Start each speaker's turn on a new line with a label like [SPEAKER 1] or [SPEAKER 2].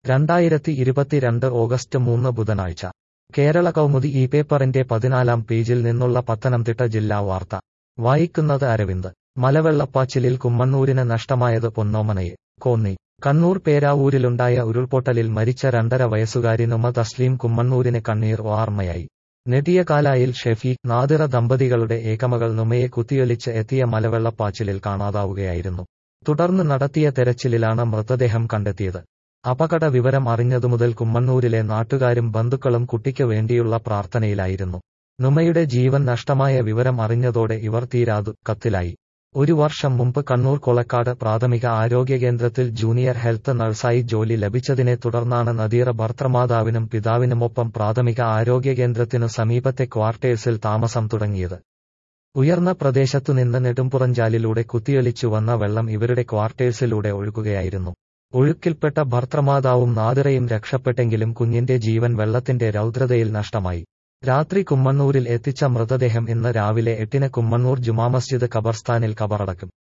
[SPEAKER 1] രണ്ടായിരത്തി ഇരുപത്തിരണ്ട് ഓഗസ്റ്റ് മൂന്ന് ബുധനാഴ്ച കേരള കൗമുദി ഈ പേപ്പറിന്റെ പതിനാലാം പേജിൽ നിന്നുള്ള പത്തനംതിട്ട ജില്ലാ വാർത്ത വായിക്കുന്നത് അരവിന്ദ് മലവെള്ളപ്പാച്ചിലിൽ കുമ്മണ്ണൂരിന് നഷ്ടമായത് പൊന്നോമനയെ കോന്നി കണ്ണൂർ പേരാവൂരിലുണ്ടായ ഉരുൾപൊട്ടലിൽ മരിച്ച രണ്ടര വയസ്സുകാരി നുമ തസ്ലീം കുമ്മണ്ണൂരിന് കണ്ണീർ വാർമയായി നെടിയകാലായിൽ ഷെഫീഖ് നാദിറ ദമ്പതികളുടെ ഏകമകൾ നുമയെ കുത്തിയൊലിച്ച് എത്തിയ മലവെള്ളപ്പാച്ചിലിൽ കാണാതാവുകയായിരുന്നു തുടർന്ന് നടത്തിയ തെരച്ചിലിലാണ് മൃതദേഹം കണ്ടെത്തിയത് അപകട വിവരം അറിഞ്ഞതുമുതൽ കുമ്മണ്ണൂരിലെ നാട്ടുകാരും ബന്ധുക്കളും കുട്ടിക്ക് വേണ്ടിയുള്ള പ്രാർത്ഥനയിലായിരുന്നു നുമയുടെ ജീവൻ നഷ്ടമായ വിവരം അറിഞ്ഞതോടെ ഇവർ തീരാതു കത്തിലായി ഒരു വർഷം മുമ്പ് കണ്ണൂർ കൊളക്കാട് പ്രാഥമിക ആരോഗ്യ കേന്ദ്രത്തിൽ ജൂനിയർ ഹെൽത്ത് നഴ്സായി ജോലി ലഭിച്ചതിനെ തുടർന്നാണ് നദീറ ഭർത്തൃമാതാവിനും പിതാവിനുമൊപ്പം പ്രാഥമിക ആരോഗ്യ കേന്ദ്രത്തിനു സമീപത്തെ ക്വാർട്ടേഴ്സിൽ താമസം തുടങ്ങിയത് ഉയർന്ന പ്രദേശത്തുനിന്ന് നെടുമ്പുറഞ്ചാലിലൂടെ കുത്തിയൊലിച്ചു വന്ന വെള്ളം ഇവരുടെ ക്വാർട്ടേഴ്സിലൂടെ ഒഴുകുകയായിരുന്നു ഒഴുക്കിൽപ്പെട്ട ഭർത്തൃമാതാവും നാദിറയും രക്ഷപ്പെട്ടെങ്കിലും കുഞ്ഞിന്റെ ജീവൻ വെള്ളത്തിന്റെ രൗദ്രതയിൽ നഷ്ടമായി രാത്രി കുമ്മണ്ണൂരിൽ എത്തിച്ച മൃതദേഹം ഇന്ന് രാവിലെ എട്ടിന് കുമ്മണ്ണൂർ ജുമാ മസ്ജിദ് ഖബർസ്ഥാനിൽ കബറടക്കും